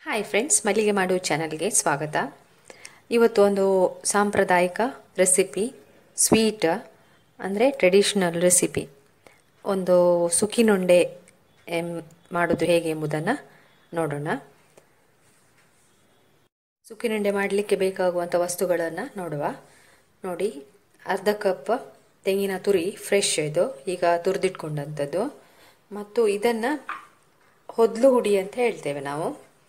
hi friends ಮಲ್ಲಿಗೆ ಮಾಡು ಚಾನಲ್ಗೆ ಸ್ವಾಗತ ಇವತ್ತು ಒಂದು ಸಾಂಪ್ರದಾಯಿಕ ರೆಸಿಪಿ ಸ್ವೀಟ್ ಅಂದರೆ ಟ್ರೆಡಿಷ್ನಲ್ ರೆಸಿಪಿ ಒಂದು ಸುಖಿನುಂಡೆ ಎಂ ಮಾಡೋದು ಹೇಗೆ ಎಂಬುದನ್ನು ನೋಡೋಣ ಸುಖಿನುಂಡೆ ಮಾಡಲಿಕ್ಕೆ ಬೇಕಾಗುವಂಥ ವಸ್ತುಗಳನ್ನು ನೋಡುವ ನೋಡಿ ಅರ್ಧ ಕಪ್ ತೆಂಗಿನ ತುರಿ ಫ್ರೆಶ್ ಇದು ಈಗ ತುರಿದಿಟ್ಕೊಂಡಂಥದ್ದು ಮತ್ತು ಇದನ್ನು ಹೊದ್ಲು ಹುಡಿ ಅಂತ ಹೇಳ್ತೇವೆ ನಾವು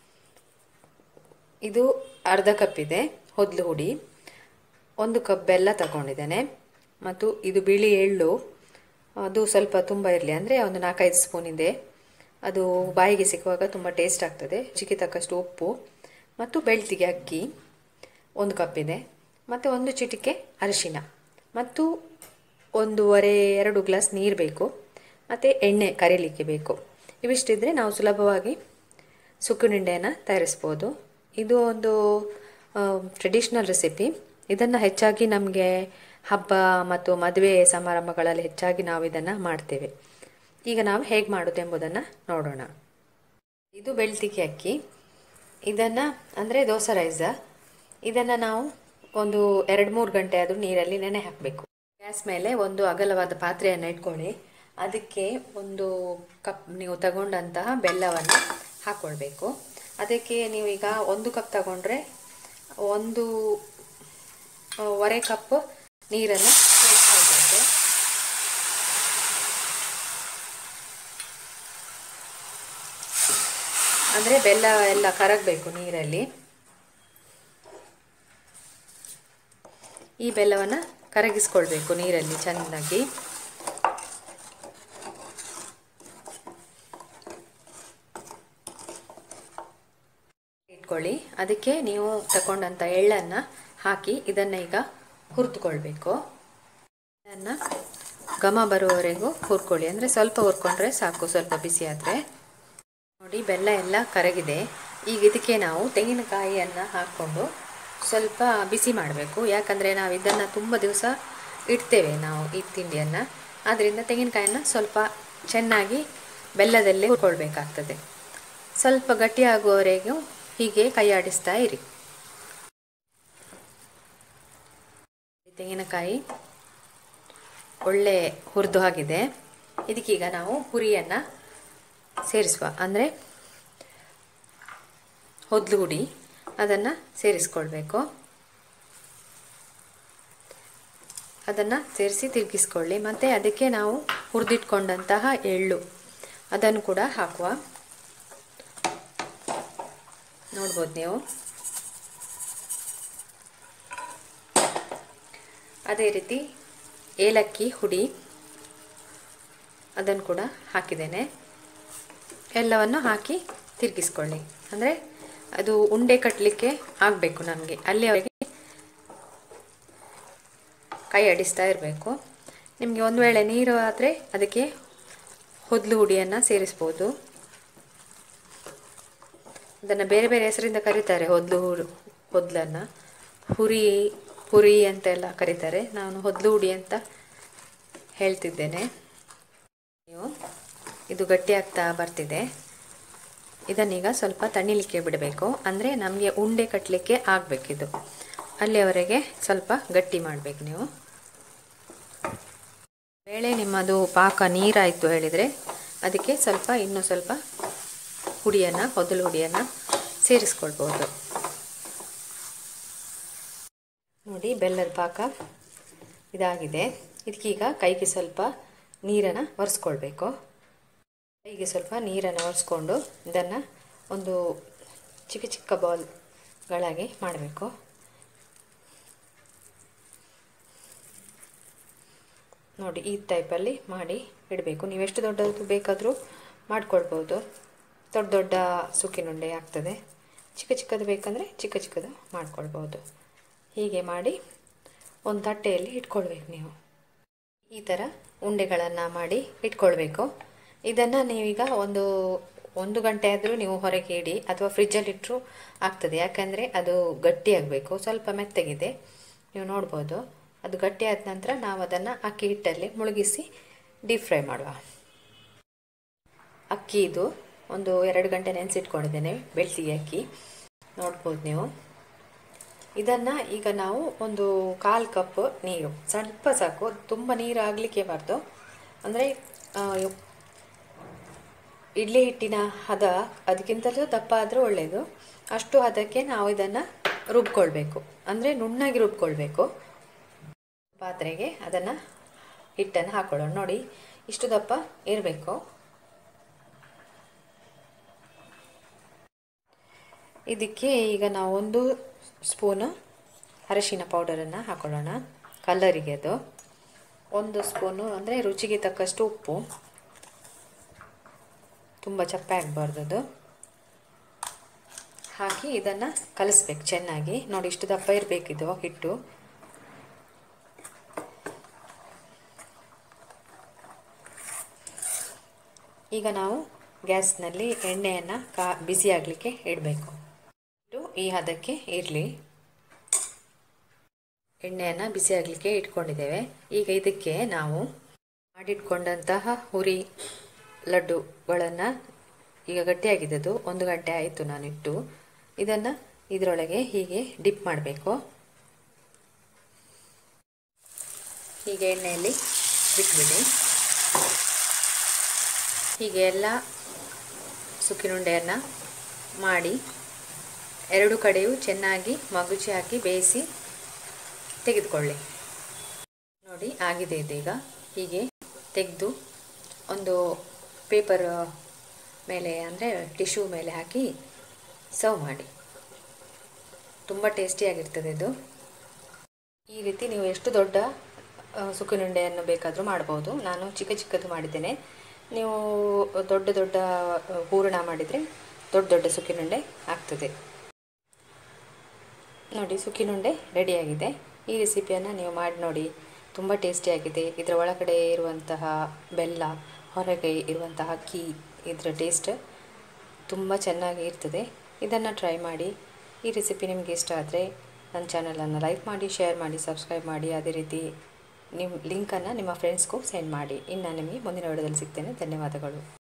ಇದು ಅರ್ಧ ಕಪ್ ಇದೆ ಹೊದ್ಲು ಹುಡಿ ಒಂದು ಕಪ್ ಬೆಲ್ಲ ತಗೊಂಡಿದ್ದೇನೆ ಮತ್ತು ಇದು ಬಿಳಿ ಎಳ್ಳು ಅದು ಸ್ವಲ್ಪ ತುಂಬ ಇರಲಿ ಅಂದರೆ ಒಂದು ನಾಲ್ಕೈದು ಸ್ಪೂನ್ ಇದೆ ಅದು ಬಾಯಿಗೆ ಸಿಕ್ಕುವಾಗ ತುಂಬ ಟೇಸ್ಟ್ ಆಗ್ತದೆ ರುಚಿಗೆ ತಕ್ಕಷ್ಟು ಉಪ್ಪು ಮತ್ತು ಬೆಳ್ತಿಗೆ ಅಕ್ಕಿ ಒಂದು ಕಪ್ ಇದೆ ಮತ್ತು ಒಂದು ಚಿಟಿಕೆ ಅರಿಶಿನ ಮತ್ತು ಒಂದೂವರೆ ಎರಡು ಗ್ಲಾಸ್ ನೀರು ಬೇಕು ಮತ್ತು ಎಣ್ಣೆ ಕರೀಲಿಕ್ಕೆ ಬೇಕು ಇವಿಷ್ಟಿದ್ರೆ ನಾವು ಸುಲಭವಾಗಿ ಸುಕ್ಕುನಿಂಡೆಯನ್ನು ತಯಾರಿಸ್ಬೋದು ಇದು ಒಂದು ಟ್ರೆಡಿಷ್ನಲ್ ರೆಸಿಪಿ ಇದನ್ನು ಹೆಚ್ಚಾಗಿ ನಮಗೆ ಹಬ್ಬ ಮತ್ತು ಮದುವೆ ಸಮಾರಂಭಗಳಲ್ಲಿ ಹೆಚ್ಚಾಗಿ ನಾವು ಇದನ್ನು ಮಾಡ್ತೇವೆ ಈಗ ನಾವು ಹೇಗೆ ಮಾಡೋದು ಎಂಬುದನ್ನು ನೋಡೋಣ ಇದು ಬೆಳ್ತಿಗೆ ಅಕ್ಕಿ ಇದನ್ನು ಅಂದರೆ ದೋಸೆ ರೈಸ ಇದನ್ನು ನಾವು ಒಂದು ಎರಡು ಮೂರು ಗಂಟೆ ಆದರೂ ನೀರಲ್ಲಿ ನೆನೆ ಹಾಕಬೇಕು ಗ್ಯಾಸ್ ಮೇಲೆ ಒಂದು ಅಗಲವಾದ ಪಾತ್ರೆಯನ್ನು ಇಟ್ಕೊಳ್ಳಿ ಅದಕ್ಕೆ ಒಂದು ಕಪ್ ನೀವು ತಗೊಂಡಂತಹ ಬೆಲ್ಲವನ್ನು ಹಾಕ್ಕೊಳ್ಬೇಕು ಅದಕ್ಕೆ ನೀವೀಗ ಒಂದು ಕಪ್ ತಗೊಂಡ್ರೆ ಒಂದು ವರೆ ಕಪ್ ನೀರನ್ನು ಸೇರಿಸ್ಕೊಳ್ಬೇಕು ಅಂದರೆ ಬೆಲ್ಲ ಎಲ್ಲ ಕರಗಬೇಕು ನೀರಲ್ಲಿ ಈ ಬೆಲ್ಲವನ್ನು ಕರಗಿಸ್ಕೊಳ್ಬೇಕು ನೀರಲ್ಲಿ ಚೆನ್ನಾಗಿ ಇಟ್ಕೊಳ್ಳಿ ಅದಕ್ಕೆ ನೀವು ತಗೊಂಡಂಥ ಎಳ್ಳನ್ನು ಹಾಕಿ ಇದನ್ನು ಈಗ ಹುರಿದುಕೊಳ್ಬೇಕು ಇದನ್ನು ಘಮ ಬರುವವರೆಗೂ ಹುರ್ಕೊಳ್ಳಿ ಅಂದರೆ ಸ್ವಲ್ಪ ಹುರ್ಕೊಂಡ್ರೆ ಸಾಕು ಸ್ವಲ್ಪ ಬಿಸಿ ಆದರೆ ನೋಡಿ ಬೆಲ್ಲ ಎಲ್ಲ ಕರಗಿದೆ ಈಗ ಇದಕ್ಕೆ ನಾವು ತೆಂಗಿನಕಾಯಿಯನ್ನು ಹಾಕ್ಕೊಂಡು ಸ್ವಲ್ಪ ಬಿಸಿ ಮಾಡಬೇಕು ಯಾಕಂದರೆ ನಾವು ಇದನ್ನು ತುಂಬ ದಿವಸ ಇಡ್ತೇವೆ ನಾವು ಈ ತಿಂಡಿಯನ್ನು ಆದ್ದರಿಂದ ತೆಂಗಿನಕಾಯನ್ನು ಸ್ವಲ್ಪ ಚೆನ್ನಾಗಿ ಬೆಲ್ಲದಲ್ಲೇ ಹುರ್ಕೊಳ್ಬೇಕಾಗ್ತದೆ ಸ್ವಲ್ಪ ಗಟ್ಟಿಯಾಗುವವರೆಗೂ ಹೀಗೆ ಕೈ ಆಡಿಸ್ತಾ ಇರಿ ತೆಂಗಿನಕಾಯಿ ಒಳ್ಳೆ ಹುರಿದು ಆಗಿದೆ ಇದಕ್ಕೀಗ ನಾವು ಹುರಿಯನ್ನು ಸೇರಿಸುವ ಅಂದರೆ ಹೊದ್ಲು ಹುಡಿ ಅದನ್ನು ಸೇರಿಸ್ಕೊಳ್ಬೇಕು ಅದನ್ನು ಸೇರಿಸಿ ತಿರುಗಿಸ್ಕೊಳ್ಳಿ ಮತ್ತು ಅದಕ್ಕೆ ನಾವು ಹುರಿದಿಟ್ಕೊಂಡಂತಹ ಎಳ್ಳು ಅದನ್ನು ಕೂಡ ಹಾಕುವ ನೋಡ್ಬೋದು ನೀವು ಅದೇ ರೀತಿ ಏಲಕ್ಕಿ ಹುಡಿ ಅದನ್ನು ಕೂಡ ಹಾಕಿದ್ದೇನೆ ಎಲ್ಲವನ್ನು ಹಾಕಿ ತಿರುಗಿಸ್ಕೊಳ್ಳಿ ಅಂದರೆ ಅದು ಉಂಡೆ ಕಟ್ಟಲಿಕ್ಕೆ ಆಗಬೇಕು ನಮಗೆ ಅಲ್ಲಿಯವರೆಗೆ ಕೈ ಆಡಿಸ್ತಾ ಇರಬೇಕು ನಿಮಗೆ ಒಂದು ವೇಳೆ ನೀರು ಆದರೆ ಅದಕ್ಕೆ ಹೊದ್ಲು ಹುಡಿಯನ್ನು ಸೇರಿಸ್ಬೋದು ಅದನ್ನು ಬೇರೆ ಬೇರೆ ಹೆಸರಿಂದ ಕರೀತಾರೆ ಹೊದ್ಲು ಹೊದ್ಲನ್ನು ಹುರಿ ಪುರಿ ಅಂತೆಲ್ಲ ಕರೀತಾರೆ ನಾನು ಹೊದ್ಲು ಹುಡಿ ಅಂತ ಹೇಳ್ತಿದ್ದೇನೆ ನೀವು ಇದು ಗಟ್ಟಿಯಾಗ್ತಾ ಬರ್ತಿದೆ ಇದನ್ನೀಗ ಸ್ವಲ್ಪ ತಣಿಲಿಕ್ಕೆ ಬಿಡಬೇಕು ಅಂದರೆ ನಮಗೆ ಉಂಡೆ ಕಟ್ಟಲಿಕ್ಕೆ ಆಗಬೇಕಿದು ಅಲ್ಲಿಯವರೆಗೆ ಸ್ವಲ್ಪ ಗಟ್ಟಿ ಮಾಡಬೇಕು ನೀವು ಬೇಳೆ ನಿಮ್ಮದು ಪಾಕ ನೀರಾಯಿತು ಹೇಳಿದರೆ ಅದಕ್ಕೆ ಸ್ವಲ್ಪ ಇನ್ನೂ ಸ್ವಲ್ಪ ಹುಡಿಯನ್ನು ಹೊದಲು ಹುಡಿಯನ್ನು ಸೇರಿಸ್ಕೊಳ್ಬೋದು ನೋಡಿ ಬೆಲ್ಲದ ಪಾಕ ಇದಾಗಿದೆ ಇದಕ್ಕೀಗ ಕೈಗೆ ಸ್ವಲ್ಪ ನೀರನ್ನು ಒರೆಸ್ಕೊಳ್ಬೇಕು ಕೈಗೆ ಸ್ವಲ್ಪ ನೀರನ್ನು ಒರೆಸ್ಕೊಂಡು ಇದನ್ನು ಒಂದು ಚಿಕ್ಕ ಚಿಕ್ಕ ಬಾಲ್ಗಳಾಗಿ ಮಾಡಬೇಕು ನೋಡಿ ಈ ಟೈಪಲ್ಲಿ ಮಾಡಿ ಇಡಬೇಕು ನೀವು ಎಷ್ಟು ದೊಡ್ಡದು ಬೇಕಾದರೂ ಮಾಡ್ಕೊಳ್ಬೋದು ದೊಡ್ಡ ದೊಡ್ಡ ಸುಕ್ಕಿನುಂಡೆ ಆಗ್ತದೆ ಚಿಕ್ಕ ಚಿಕ್ಕದು ಬೇಕಂದರೆ ಚಿಕ್ಕ ಚಿಕ್ಕದು ಮಾಡ್ಕೊಳ್ಬೋದು ಹೀಗೆ ಮಾಡಿ ಒಂದು ತಟ್ಟೆಯಲ್ಲಿ ಇಟ್ಕೊಳ್ಬೇಕು ನೀವು ಈ ಥರ ಉಂಡೆಗಳನ್ನು ಮಾಡಿ ಇಟ್ಕೊಳ್ಬೇಕು ಇದನ್ನು ನೀವೀಗ ಒಂದು ಒಂದು ಗಂಟೆ ಆದರೂ ನೀವು ಹೊರಗೆ ಇಡಿ ಅಥವಾ ಫ್ರಿಜ್ಜಲ್ಲಿ ಇಟ್ಟರು ಆಗ್ತದೆ ಯಾಕಂದರೆ ಅದು ಗಟ್ಟಿಯಾಗಬೇಕು ಸ್ವಲ್ಪ ಮೆತ್ತಗಿದೆ ನೀವು ನೋಡ್ಬೋದು ಅದು ಗಟ್ಟಿ ಆದ ನಂತರ ನಾವು ಅದನ್ನು ಅಕ್ಕಿ ಹಿಟ್ಟಲ್ಲಿ ಮುಳುಗಿಸಿ ಡೀಪ್ ಫ್ರೈ ಮಾಡುವ ಅಕ್ಕಿ ಇದು ಒಂದು ಎರಡು ಗಂಟೆ ನೆನೆಸಿಟ್ಕೊಂಡಿದ್ದೇನೆ ಬೆಳ್ತಿಗೆ ಅಕ್ಕಿ ನೋಡ್ಬೋದು ನೀವು ಇದನ್ನು ಈಗ ನಾವು ಒಂದು ಕಾಲು ಕಪ್ ನೀರು ಸ್ವಲ್ಪ ಸಾಕು ತುಂಬ ನೀರು ಆಗಲಿಕ್ಕೆ ಬಾರ್ದು ಅಂದರೆ ಇಡ್ಲಿ ಹಿಟ್ಟಿನ ಹದ ಅದಕ್ಕಿಂತಲೂ ದಪ್ಪ ಆದರೆ ಒಳ್ಳೆಯದು ಅಷ್ಟು ಹದಕ್ಕೆ ನಾವು ಇದನ್ನು ರುಬ್ಕೊಳ್ಬೇಕು ಅಂದರೆ ನುಣ್ಣಗೆ ರುಬ್ಕೊಳ್ಬೇಕು ಪಾತ್ರೆಗೆ ಅದನ್ನು ಹಿಟ್ಟನ್ನು ಹಾಕೊಳ್ಳೋಣ ನೋಡಿ ಇಷ್ಟು ದಪ್ಪ ಇರಬೇಕು ಇದಕ್ಕೆ ಈಗ ನಾವು ಒಂದು ಸ್ಪೂನು ಅರಶಿನ ಪೌಡರನ್ನು ಹಾಕೊಳ್ಳೋಣ ಕಲ್ಲರಿಗೆ ಅದು ಒಂದು ಸ್ಪೂನು ಅಂದರೆ ರುಚಿಗೆ ತಕ್ಕಷ್ಟು ಉಪ್ಪು ತುಂಬ ಚಪ್ಪೆ ಆಗಬಾರ್ದು ಅದು ಹಾಕಿ ಇದನ್ನು ಕಲಿಸ್ಬೇಕು ಚೆನ್ನಾಗಿ ನೋಡಿ ಇಷ್ಟು ದಪ್ಪ ಇರಬೇಕಿದು ಹಿಟ್ಟು ಈಗ ನಾವು ಗ್ಯಾಸ್ನಲ್ಲಿ ಎಣ್ಣೆಯನ್ನು ಕಾ ಬಿಸಿ ಆಗಲಿಕ್ಕೆ ಇಡಬೇಕು ಇಟ್ಟು ಈ ಹದಕ್ಕೆ ಇರಲಿ ಎಣ್ಣೆಯನ್ನು ಬಿಸಿ ಆಗಲಿಕ್ಕೆ ಇಟ್ಕೊಂಡಿದ್ದೇವೆ ಈಗ ಇದಕ್ಕೆ ನಾವು ಮಾಡಿಟ್ಕೊಂಡಂತಹ ಹುರಿ ಲಡ್ಡುಗಳನ್ನು ಈಗ ಗಟ್ಟಿಯಾಗಿದ್ದದು ಒಂದು ಗಂಟೆ ಆಯಿತು ನಾನಿಟ್ಟು ಇದನ್ನು ಇದರೊಳಗೆ ಹೀಗೆ ಡಿಪ್ ಮಾಡಬೇಕು ಹೀಗೆ ಎಣ್ಣೆಯಲ್ಲಿ ಬಿಟ್ಬಿಡಿ ಹೀಗೆ ಎಲ್ಲ ಸುಕ್ಕಿನುಂಡೆಯನ್ನು ಮಾಡಿ ಎರಡು ಕಡೆಯೂ ಚೆನ್ನಾಗಿ ಮಗುಚಿ ಹಾಕಿ ಬೇಯಿಸಿ ತೆಗೆದುಕೊಳ್ಳಿ ನೋಡಿ ಆಗಿದೆ ಇದೀಗ ಹೀಗೆ ತೆಗೆದು ಒಂದು ಪೇಪರ್ ಮೇಲೆ ಅಂದರೆ ಟಿಶ್ಯೂ ಮೇಲೆ ಹಾಕಿ ಸರ್ವ್ ಮಾಡಿ ತುಂಬ ಟೇಸ್ಟಿಯಾಗಿರ್ತದೆ ಇದು ಈ ರೀತಿ ನೀವು ಎಷ್ಟು ದೊಡ್ಡ ಸುಕ್ಕಿನುಂಡೆಯನ್ನು ಬೇಕಾದರೂ ಮಾಡ್ಬೋದು ನಾನು ಚಿಕ್ಕ ಚಿಕ್ಕದು ಮಾಡಿದ್ದೇನೆ ನೀವು ದೊಡ್ಡ ದೊಡ್ಡ ಹೂರಣ ಮಾಡಿದರೆ ದೊಡ್ಡ ದೊಡ್ಡ ಸುಕ್ಕಿನುಂಡೆ ಆಗ್ತದೆ ನೋಡಿ ಸುಕ್ಕಿನುಂಡೆ ರೆಡಿಯಾಗಿದೆ ಈ ರೆಸಿಪಿಯನ್ನು ನೀವು ಮಾಡಿ ನೋಡಿ ತುಂಬ ಟೇಸ್ಟಿಯಾಗಿದೆ ಇದರ ಒಳಗಡೆ ಇರುವಂತಹ ಬೆಲ್ಲ ಹೊರಗೆ ಇರುವಂತಹ ಅಕ್ಕಿ ಇದರ ಟೇಸ್ಟ್ ತುಂಬ ಚೆನ್ನಾಗಿ ಇರ್ತದೆ ಇದನ್ನು ಟ್ರೈ ಮಾಡಿ ಈ ರೆಸಿಪಿ ನಿಮಗೆ ಇಷ್ಟ ಆದರೆ ನನ್ನ ಚಾನಲನ್ನು ಲೈಕ್ ಮಾಡಿ ಶೇರ್ ಮಾಡಿ ಸಬ್ಸ್ಕ್ರೈಬ್ ಮಾಡಿ ಅದೇ ರೀತಿ ನಿಮ್ಮ ಲಿಂಕನ್ನು ನಿಮ್ಮ ಫ್ರೆಂಡ್ಸ್ಗೂ ಸೆಂಡ್ ಮಾಡಿ ಇನ್ನು ನಿಮಗೆ ಮುಂದಿನ ವಿಡಿಯೋದಲ್ಲಿ ಸಿಗ್ತೇನೆ ಧನ್ಯವಾದಗಳು